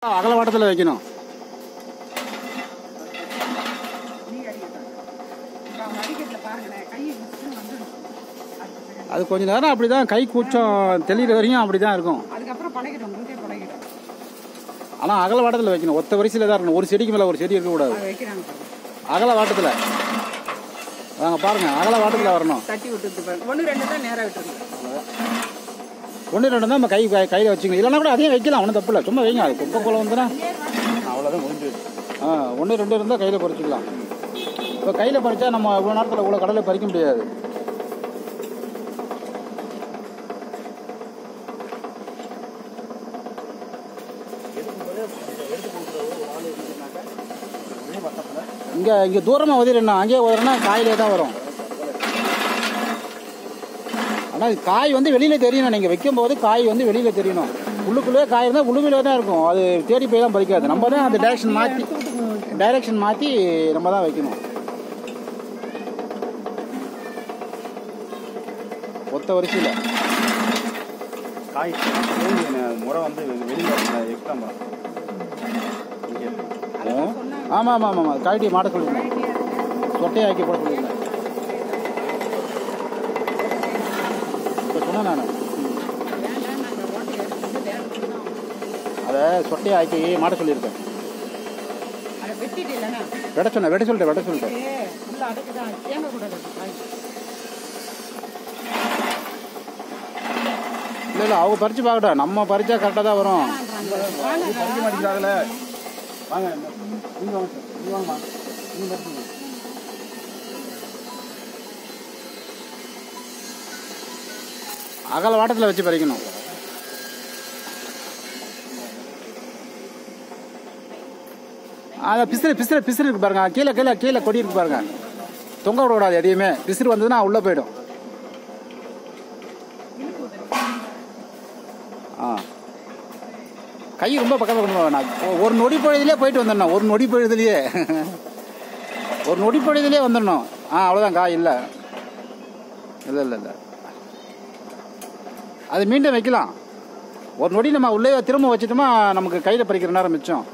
அகலவாட்டத்தில் வைக்கணும் நீங்க அடிக்கணும் இப்போ அவங்க அடிக்கிறதுல பாருங்களேன் கையை விட்டு வந்துடும் அதுக்கு அது கொஞ்ச நேரம் அப்படி தான் கை கூச்சம் தெளிகிற வரையும் அப்படி தான் இருக்கும் அதுக்கப்புறம் பழகிடும் உங்களுக்கே பழகிடும் ஆனால் அகலவாட்டத்தில் வைக்கணும் ஒத்த வரிசையில் தான் இருக்கணும் ஒரு செடிக்கு மேலே ஒரு செடி இருக்கக்கூடாது அது வைக்கிறாங்க பாருங்க அகலவாட்டத்தில் வாங்க பாருங்க அகலவாட்டத்தில் வரணும் தட்டி விட்டுட்டு பாருங்க ஒன்று ரெண்டு தான் நேராக விட்டுருங்க ஒன்று ரெண்டு தான் நம்ம கை கை- கையில் வச்சுக்கணும் இல்லைன்னா கூட அதையும் வைக்கலாம் ஒன்றும் தப்பு இல்லை சும்மா வைங்க அது குப்பை குளம் வந்துன்னா அவ்வளோதான் முடிஞ்சு ஆ ஒன்று ரெண்டு இருந்தால் கையில் பறிச்சுக்கலாம் இப்போ கையில் பறிச்சா நம்ம இவ்வளோ நேரத்தில் இவ்வளோ கடலை பறிக்க முடியாது இங்கே இங்கே தூரமாக உதறிடணும் அங்கேயே உதறினா காயிலே தான் வரும் ஆனால் காய் வந்து வெளியில் தெரியணும் நீங்கள் வைக்கும்போது காய் வந்து வெளியில் தெரியணும் உள்ளுக்குள்ளே காய் இருந்தால் உள்ளுக்குள்ளே தான் இருக்கும் அது தேடி போய் தான் பறிக்காது நம்ம தான் அந்த டைரக்ஷன் மாற்றி டைரக்ஷன் மாற்றி நம்ம தான் வைக்கணும் ஒத்த வரிசையில் காய் முறை வந்து வெளியில் எக்ஸ்ட்ரா முறை இங்கே ஆமாம் ஆமாம் ஆமாம் காய்டி மாட்ட சொல்லிருந்தேன் சொட்டையை ஆக்கி போட சொல்லியிருந்தேன் இப்போ சொன்னேன் நான் வேண்டாம் நாங்கள் ஓட்டை எடுத்துட்டு வேறு தான் அதை சொட்டையை ஆக்கி மாட்ட சொல்லியிருக்கேன் அதை வெட்டிட்டு இல்லைன்னா வெட சொன்னேன் வெட சொல்லிட்டேன் வெட சொல்லிட்டேன் ஏ உள்ள அதுக்கு தான் தேங்கக்கூடாது அது காய் இல்லை இல்லை அவங்க பறித்து பார்க்கட்டும் நம்ம பறிச்சா கரெக்டாக தான் வரும் பறிக்க மாட்டேங்கிறாங்களே வாங்க நீங்கள் வாங்க சார் நீங்கள் வாங்கம்மா நீங்கள் பறிச்சுங்க அகல வாட்டத்தில் வச்சு பறிக்கணும் அதை பிசிறு பிசிறு பிசிறு இருக்கு பாருங்க கீழே கீழே கீழே கொடி இருக்கு பாருங்க தொங்க விடக்கூடாது எதையுமே பிசிறு வந்ததுன்னா உள்ளே போயிடும் ஆ கை ரொம்ப பக்கத்தில் கொண்டு போக வேணாம் ஒ- ஒரு நொடி பொழுதுலேயே போயிட்டு வந்துடணும் ஒரு நொடி பொழுதுலேயே ஒரு நொடி பொழுதுலேயே வந்துடணும் ஆ அவ்வளோதான் காய் இல்லை இல்லை இல்லை இல்லை அது மீண்டும் வைக்கலாம் ஒரு நொடி நம்ம உள்ளே திரும்ப வச்சுட்டோமா நமக்கு கையில் பறிக்கிற நேரம் மிச்சம்